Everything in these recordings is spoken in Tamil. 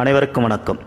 அனைவருக்கும் வணக்கம்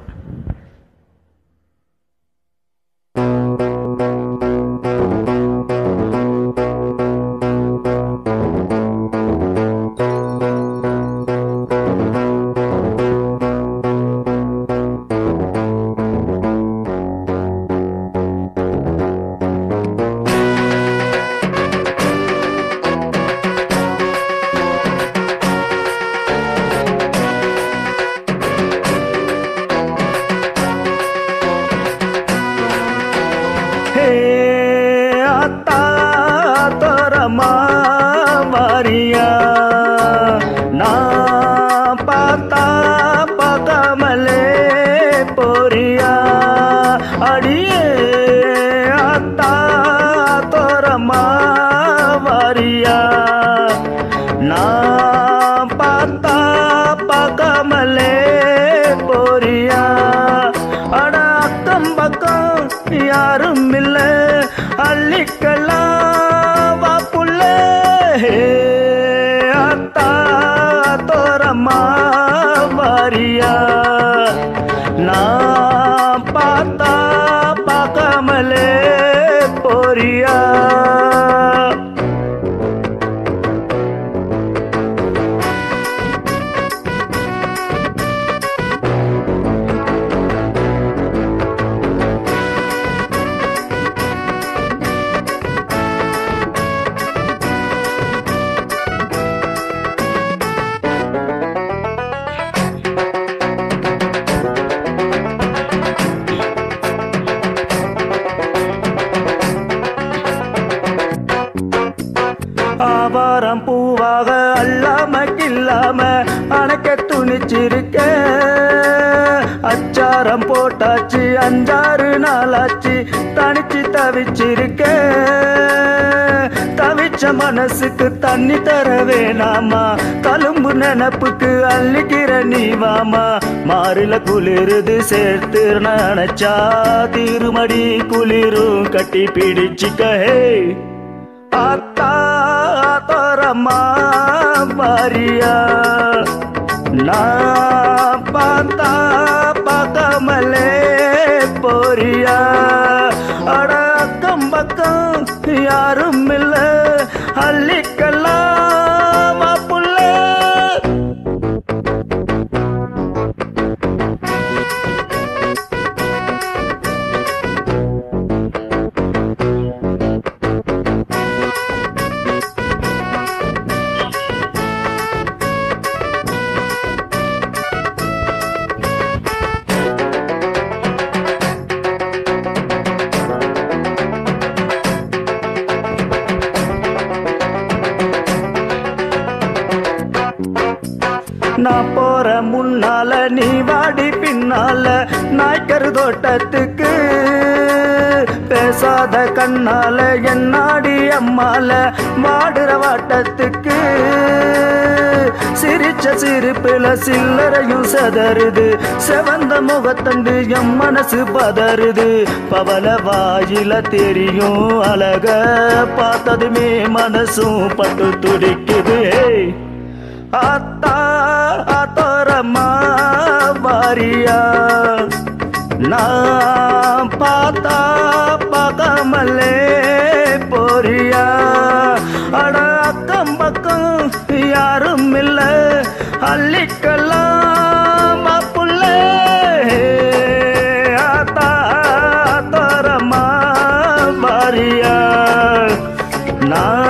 ஹே அத்தா தோரமா வாரியா நான் பார்த்தா பார்க்காமலே போறியா அடியே அத்தா தோரமா வாரியா நான் பார்த்தா பார்க்காமலே போறியா அட அக்கம் பக்கம் யாரும் இல்ல அள்ளிக்கலாம் வா புள்ள ஹே, அத்தா தோரமா வாரியா நான் பார்த்தா பார்க்காமலே போறியா ஆவாரம் பூவாக அல்லாம கில்லாம அணைக்க துணிச்சிருக்க அச்சாரம் போட்டாச்சு அஞ்சாறு நாளாச்சு தனிச்சு தவிச்சிருக்க தவிச்ச மனசுக்கு தண்ணி தர வேணாமா தழும்பு நினப்புக்கு அள்ளிக்கிற நீ வாமா மாறுல குளிருது சேர்த்து நினைச்சா திருமடி குளிரும் கட்டி பிடிச்சிக்க ஹே ஆத்தா தோரமா பாரியா நான் பார்த்தா பார்க்காமலே போறியா அட அக்கம் பக்கம் யாரும் இல்ல அள்ளிக்கலாம் வா புள்ள நான் போற முன்னால நீ வாடி பின்னால நாய்க்கரு தோட்டத்துக்கு பேசாத கண்ணால என்னாடி அம்மால வாடுற வாட்டத்துக்கு சிரிச்ச சிரிப்புல சில்லறையும் சதறுது செவந்த முகத்தண்டு எம் மனசு பதறுது பவல வாயில தெரியும் அழக பார்த்ததுமே மனசும் பட்டு துடிக்குது ஏய். ஆத்தா ஆத்தோரமா வாரியா நான் பார்த்தா பார்க்காமலே போறியா அட அக்கம் பக்கம் யாரும் இல்ல அள்ளிக்கலாம் வா புள்ள ஆத்தா ஆத்தோரமா வாரியா நான்